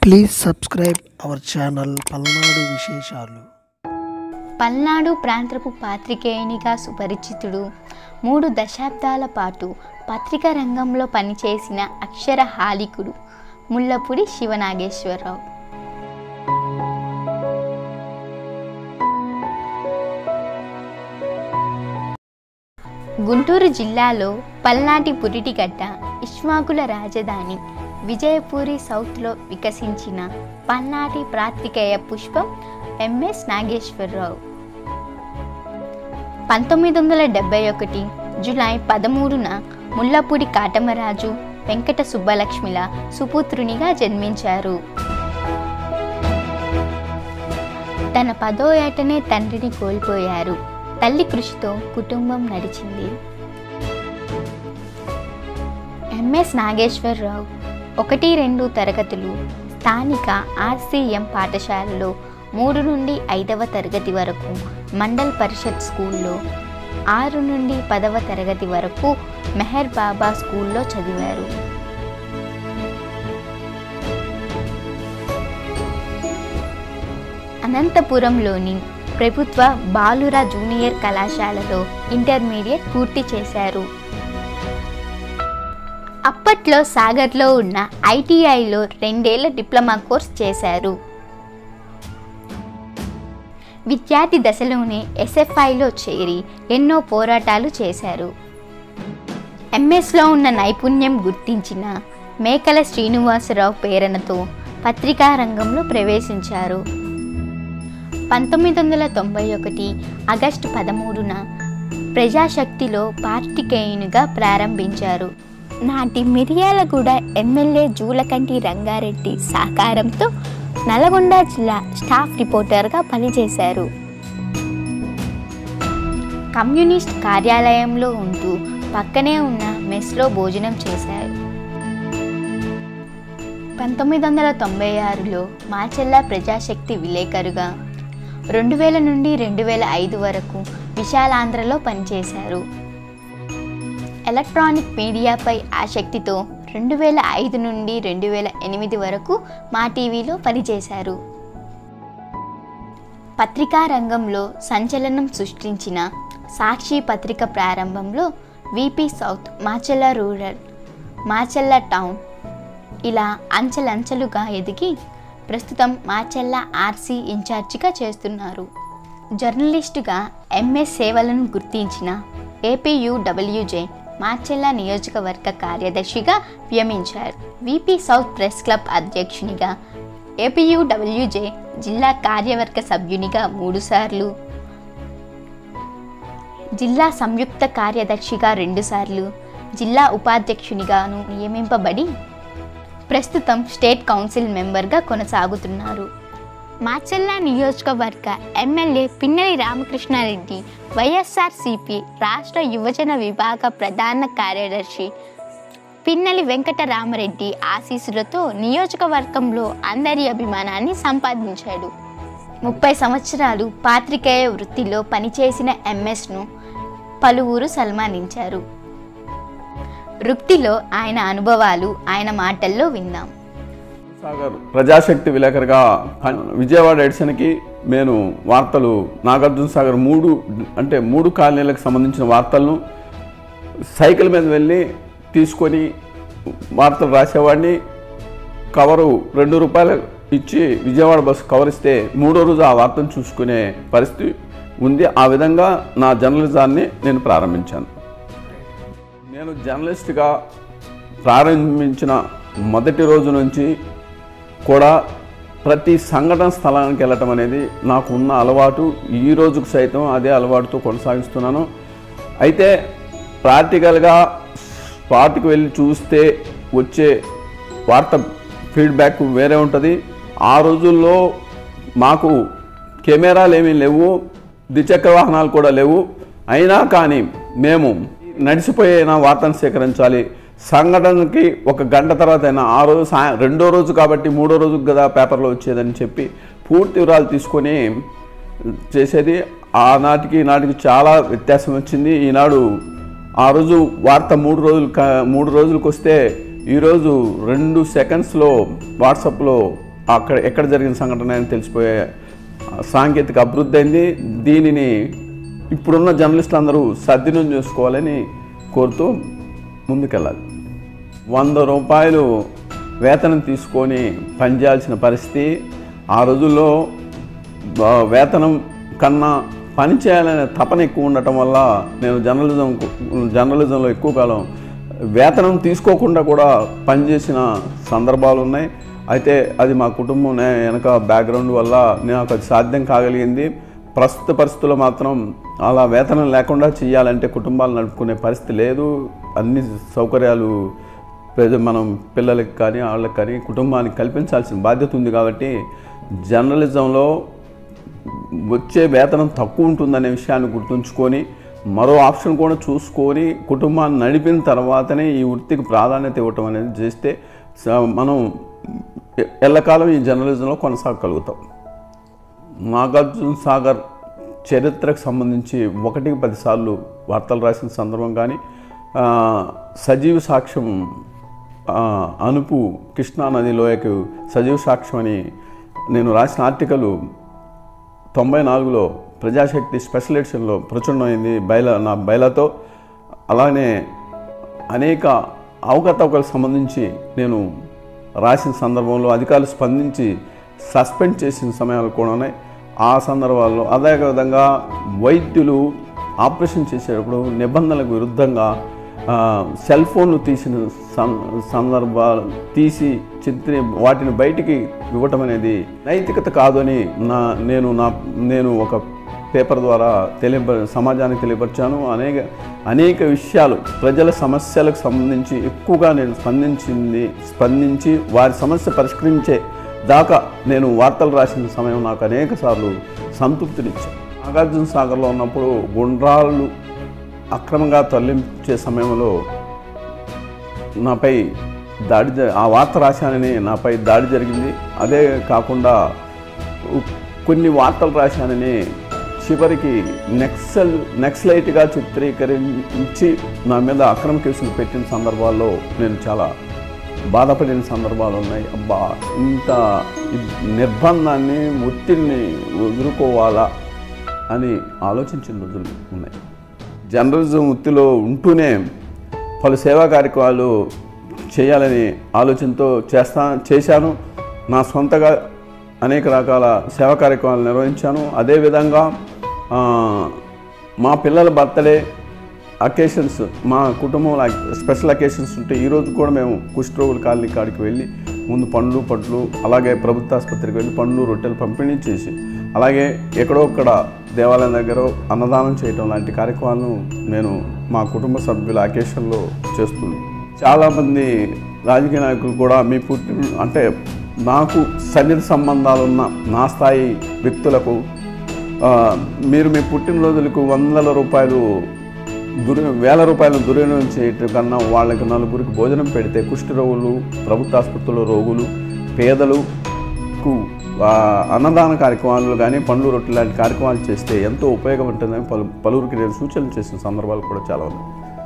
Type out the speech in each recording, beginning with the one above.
please subscribe our channel Palnadu విశేషాలు పల్నాడు ప్రాంతపు పాత్రికేయునిగా సుపరిచితుడు మూడు దశాబ్దాల పాటు పత్రికా రంగంలో పనిచేసిన అక్షర హాలికుడు ముల్లపూడి శివనాగేశ్వరరావు గుంటూరు జిల్లాలో పల్నాటి పురిటిగడ్డ ఇష్మాకుల రాజధాని విజయపూరి సౌత్లో వికసించిన పల్నాటి ప్రాత్రికేయ పుష్పం ఎంఎస్ నాగేశ్వరరావు పంతొమ్మిది వందల డెబ్బై ఒకటి జులై పదమూడున ముల్లపూడి కాటమరాజు వెంకట సుబ్బలక్ష్మిల సుపుత్రునిగా జన్మించారు తన పదో ఏటనే తండ్రిని కోల్పోయారు తల్లి కృషితో కుటుంబం నడిచింది ఎంఎస్ నాగేశ్వరరావు ఒకటి రెండు తరగతులు స్థానిక ఆర్సీఎం పాఠశాలలో మూడు నుండి ఐదవ తరగతి వరకు మండల్ పరిషత్ స్కూల్లో ఆరు నుండి పదవ తరగతి వరకు మెహర్ బాబా స్కూల్లో చదివారు అనంతపురంలోని ప్రభుత్వ బాలుర జూనియర్ కళాశాలలో ఇంటర్మీడియట్ పూర్తి చేశారు అప్పట్లో సాగర్లో ఉన్న ఐటీఐలో రెండేళ్ల డిప్లొమా కోర్స్ చేశారు విద్యార్థి దశలోనే ఎస్ఎఫ్ఐలో చేరి ఎన్నో పోరాటాలు చేశారు ఎంఎస్లో ఉన్న నైపుణ్యం గుర్తించిన మేకల శ్రీనివాసరావు ప్రేరణతో పత్రికా రంగంలో ప్రవేశించారు పంతొమ్మిది వందల తొంభై ఒకటి ఆగస్టు పదమూడున ప్రజాశక్తిలో పార్టికేయునిగా ప్రారంభించారు నాటి మిర్యాలగూడ ఎమ్మెల్యే జూలకంటి రంగారెడ్డి సహకారంతో నల్గొండ జిల్లా స్టాఫ్ రిపోర్టర్గా పనిచేశారు కమ్యూనిస్ట్ కార్యాలయంలో ఉంటూ పక్కనే ఉన్న మెస్లో భోజనం చేశారు పంతొమ్మిది వందల తొంభై ఆరులో మాచెల్ల ప్రజాశక్తి విలేకరుగా రెండు వేల నుండి రెండు వేల ఐదు వరకు విశాలాంధ్రలో పనిచేశారు ఎలక్ట్రానిక్ మీడియాపై ఆసక్తితో రెండు వేల ఐదు నుండి రెండు వేల ఎనిమిది వరకు మా టీవీలో పనిచేశారు పత్రికా రంగంలో సంచలనం సృష్టించిన సాక్షి పత్రిక ప్రారంభంలో V P south Macherla rural Macherla town ఇలా అంచెలంచెలుగా ఎదిగి ప్రస్తుతం మాచెల్ల ఆర్సీ ఇన్ఛార్జిగా చేస్తున్నారు జర్నలిస్టుగా ఎంఎస్ సేవలను గుర్తించిన ఏపీయూడబ్ల్యూజే మాచెల్ల నియోజకవర్గ కార్యదర్శిగా వియమించారు విపి సౌత్ ప్రెస్ క్లబ్ అధ్యక్షునిగా ఏపీయూడబ్ల్యూజే జిల్లా కార్యవర్గ సభ్యునిగా మూడుసార్లు జిల్లా సంయుక్త కార్యదర్శిగా రెండుసార్లు జిల్లా ఉపాధ్యక్షునిగాను నియమింపబడి ప్రస్తుతం స్టేట్ కౌన్సిల్ మెంబర్గా కొనసాగుతున్నారు మాచెల్ల నియోజకవర్గ ఎమ్మెల్యే పిన్నెలి రామకృష్ణారెడ్డి వైఎస్ఆర్సిపి రాష్ట్ర యువజన విభాగ ప్రధాన కార్యదర్శి పిన్నెలి వెంకటరామరెడ్డి ఆశీస్సులతో నియోజకవర్గంలో అందరి అభిమానాన్ని సంపాదించాడు ముప్పై సంవత్సరాలు పాత్రికేయ వృత్తిలో పనిచేసిన ఎంఎస్ను పలువురు సన్మానించారు వృత్తిలో ఆయన అనుభవాలు ఆయన మాటల్లో విందాం సాగర్ ప్రజాశక్తి విలేకరుగా పని- విజయవాడ ఎడిషన్కి నేను వార్తలు నాగార్జున సాగర్ మూడు అంటే మూడు కాలనీలకు సంబంధించిన వార్తలను సైకిల్ మీద వెళ్ళి తీసుకొని వార్తలు రాసేవాడిని కవరు రెండు రూపాయలు ఇచ్చి విజయవాడ బస్సు కవర్ ఇస్తే మూడో రోజు ఆ వార్తను చూసుకునే పరిస్థితి ఉంది ఆ విధంగా నా జర్నలిజాన్ని నేను ప్రారంభించాను నేను జర్నలిస్ట్గా ప్రారంభించిన మొదటి రోజు నుంచి కూడా ప్రతి సంఘటన స్థలానికి వెళ్ళటం అనేది నాకు ఉన్న అలవాటు ఈ రోజుకు సైతం అదే అలవాటుతో కొనసాగిస్తున్నాను అయితే ప్రాక్టికల్గా స్పాట్కి వెళ్ళి చూస్తే వచ్చే వార్త ఫీడ్బ్యాక్ వేరే ఉంటుంది ఆ రోజుల్లో మాకు కెమెరాలు ఏమీ లేవు ద్విచక్ర వాహనాలు కూడా లేవు అయినా కానీ మేము నడిచిపోయే నా వార్తను సేకరించాలి సంఘటనకి ఒక గంట తర్వాత అయినా ఆ రోజు సాయ రెండో రోజు కాబట్టి మూడో రోజు కదా పేపర్లో వచ్చేదని చెప్పి పూర్తి వివరాలు తీసుకొని చేసేది ఆనాటికి ఈనాటికి చాలా వ్యత్యాసం వచ్చింది ఈనాడు ఆ రోజు వార్త మూడు రోజులు క- మూడు రోజులకు వస్తే ఈరోజు రెండు సెకండ్స్లో వాట్సాప్లో అక్కడ ఎక్కడ జరిగిన సంఘటన అని తెలిసిపోయే సాంకేతిక అభివృద్ధి అయింది దీనిని ఇప్పుడున్న జర్నలిస్టులు అందరూ సద్వినియోగం చేసుకోవాలని కోరుతూ ముందుకెళ్ళాలి వంద రూపాయలు వేతనం తీసుకొని పనిచేయాల్సిన పరిస్థితి ఆ రోజుల్లో బా- వేతనం కన్నా పని చేయాలనే తపన ఎక్కువ ఉండటం వల్ల నేను జర్నలిజం జర్నలిజంలో ఎక్కువ కాలం వేతనం తీసుకోకుండా కూడా పనిచేసిన సందర్భాలు ఉన్నాయి అయితే అది మా కుటుంబం నే- వెనక బ్యాక్గ్రౌండ్ వల్ల నాకు అది సాధ్యం కాగలిగింది ప్రస్తుత పరిస్థితుల్లో మాత్రం అలా వేతనం లేకుండా చేయాలంటే కుటుంబాలు నడుపుకునే పరిస్థితి లేదు అన్ని సౌకర్యాలు ప్రజ మనం పిల్లలకి కానీ వాళ్ళకి కానీ కుటుంబానికి కల్పించాల్సిన బాధ్యత ఉంది కాబట్టి జర్నలిజంలో వచ్చే వేతనం తక్కువ ఉంటుందనే విషయాన్ని గుర్తుంచుకొని మరో ఆప్షన్ కూడా చూసుకొని కుటుంబాన్ని నడిపిన తర్వాతనే ఈ వృత్తికి ప్రాధాన్యత ఇవ్వటం అనేది చేస్తే స- మనం ఎ- ఎల్లకాలం ఈ జర్నలిజంలో కొనసాగగలుగుతాం నాగార్జున సాగర్ చరిత్రకు సంబంధించి ఒకటికి పదిసార్లు వార్తలు రాసిన సందర్భం కానీ ఆ, సజీవ సాక్ష్యం ఆ, అనుపు కృష్ణా నది లోయకు సజీవ సాక్ష్యం అని నేను రాసిన ఆర్టికల్ తొంభై నాలుగులో ప్రజాశక్తి స్పెషల్ ఎడిషన్లో ప్రచురణమైంది బయల నా బయలతో అలానే అనేక అవకతవకలకు సంబంధించి నేను రాసిన సందర్భంలో అధికారులు స్పందించి సస్పెండ్ చేసిన సమయాలు కూడా ఉన్నాయి ఆ సందర్భాల్లో అదేవిధంగా వైద్యులు ఆపరేషన్ చేసేటప్పుడు నిబంధనలకు విరుద్ధంగా ఆ, సెల్ ఫోన్లు తీసిన సం- సందర్భాలు తీసి చిత్రి వాటిని బయటికి ఇవ్వటం అనేది నైతికత కాదని నా నేను నా నేను ఒక పేపర్ ద్వారా తెలియప సమాజానికి తెలియపరిచాను అనేక అనేక విషయాలు ప్రజల సమస్యలకు సంబంధించి ఎక్కువగా నేను స్పందించింది స్పందించి వారి సమస్య పరిష్కరించే దాకా నేను వార్తలు రాసిన సమయం నాకు అనేక సార్లు సంతృప్తినిచ్చాను నాగార్జున సాగర్లో ఉన్నప్పుడు గుండ్రాళ్ళు అక్రమంగా తరలించే సమయంలో నాపై దాడి జ- ఆ వార్త రాశానని నాపై దాడి జరిగింది అదే కాకుండా ఉ- కొన్ని వార్తలు రాశానని చివరికి నెక్సల్ నెక్సలైట్గా చిత్రీకరించి నా మీద అక్రమ కేసులు పెట్టిన సందర్భాల్లో నేను చాలా బాధపడిన సందర్భాలు ఉన్నాయి అబ్బా ఇంత ఇ- నిర్బంధాన్ని ఒత్తిడిని ఎదుర్కోవాలా అని ఆలోచించిన రోజులు ఉన్నాయి జర్నలిజం వృత్తిలో ఉంటూనే పలు సేవా కార్యక్రమాలు చేయాలని ఆలోచనతో చేస్తా చేశాను నా సొంతగా అనేక రకాల సేవా కార్యక్రమాలు నిర్వహించాను అదేవిధంగా ఆ, మా పిల్లల బర్త్డే అకేషన్స్ మా కుటుంబంలో స్పెషల్ అకేషన్స్ ఉంటే ఈరోజు కూడా మేము కుష్ఠరోగుల కాలనీ కాడికి వెళ్ళి ముందు పండ్లు పట్లు అలాగే ప్రభుత్వ ఆసుపత్రికి వెళ్ళి పండ్లు రొట్టెలు పంపిణీ చేసి అలాగే ఎక్కడో ఒక్కడ దేవాలయం దగ్గర అన్నదానం చేయటం లాంటి కార్యక్రమాలను నేను మా కుటుంబ సభ్యుల అకేషన్లో చేస్తున్నాను చాలామంది రాజకీయ నాయకులు కూడా మీ పుట్టిన అంటే నాకు సన్నిధి సంబంధాలున్న నా స్థాయి వ్యక్తులకు ఆ, మీరు మీ పుట్టినరోజులకు వందల రూపాయలు దురి వేల రూపాయలు దుర్వినియోగం చేయటం కన్నా వాళ్ళకి నలుగురికి భోజనం పెడితే కుష్టి రోగులు ప్రభుత్వ ఆసుపత్రుల రోగులు పేదలకు ఆ, అన్నదాన కార్యక్రమాలు కానీ పండ్లు రొట్టెలు లాంటి కార్యక్రమాలు చేస్తే ఎంతో ఉపయోగం ఉంటుందని పలు పలువురికి నేను సూచనలు చేసిన సందర్భాలు కూడా చాలా ఉన్నాయి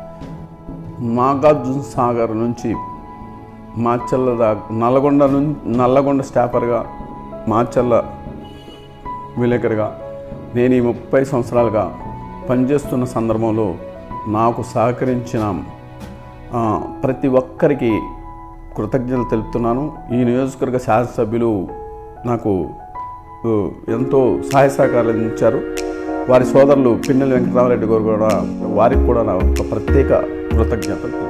నాగార్జున సాగర్ నుంచి మాచల్ల దాకా నల్లగొండ నుంచి నల్లగొండ స్టాపర్గా మాచల్ల విలేకరుగా నేను ఈ ముప్పై సంవత్సరాలుగా పనిచేస్తున్న సందర్భంలో నాకు సహకరించిన ఆ, ప్రతి ఒక్కరికి కృతజ్ఞతలు తెలుపుతున్నాను ఈ నియోజకవర్గ శాసనసభ్యులు నాకు ఉ, ఎంతో సహాయ సహకారాలు అందించారు వారి సోదరులు పిన్నెల వెంకటరామరెడ్డి గారు కూడా వారికి కూడా నా ఒక ప్రత్యేక కృతజ్ఞతలు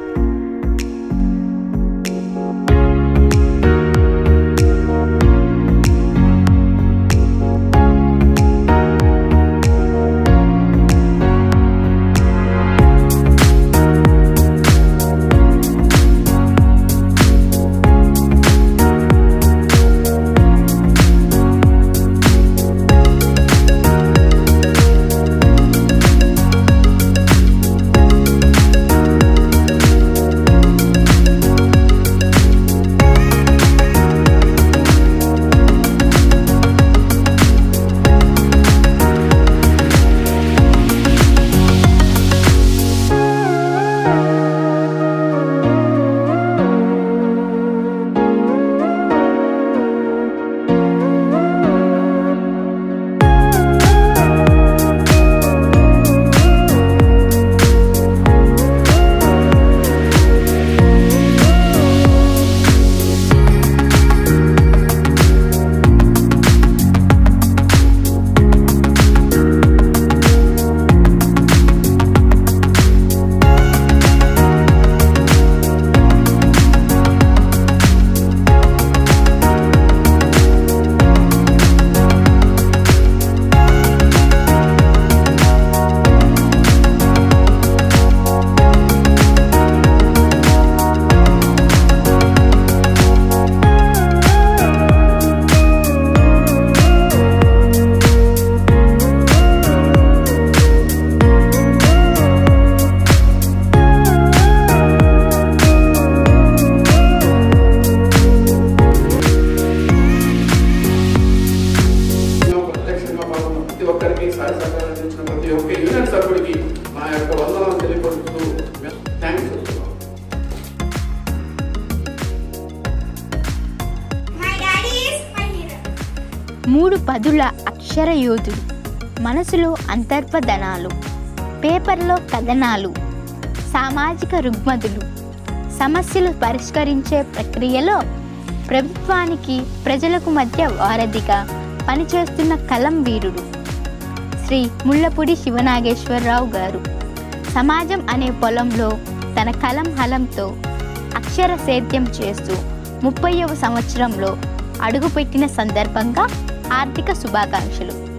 మూడు పదుల అక్షర యోధుడు మనసులో అంతర్పదనాలు పేపర్లో కథనాలు సామాజిక రుగ్మతులు సమస్యలు పరిష్కరించే ప్రక్రియలో ప్రభుత్వానికి ప్రజలకు మధ్య వారధిగా పనిచేస్తున్న కలం వీరుడు శ్రీ ముళ్ళపూడి శివనాగేశ్వరరావు గారు సమాజం అనే పొలంలో తన కలం హలంతో అక్షర సేద్యం చేస్తూ ముప్పైవ సంవత్సరంలో అడుగుపెట్టిన సందర్భంగా ఆర్థిక శుభాకాంక్షలు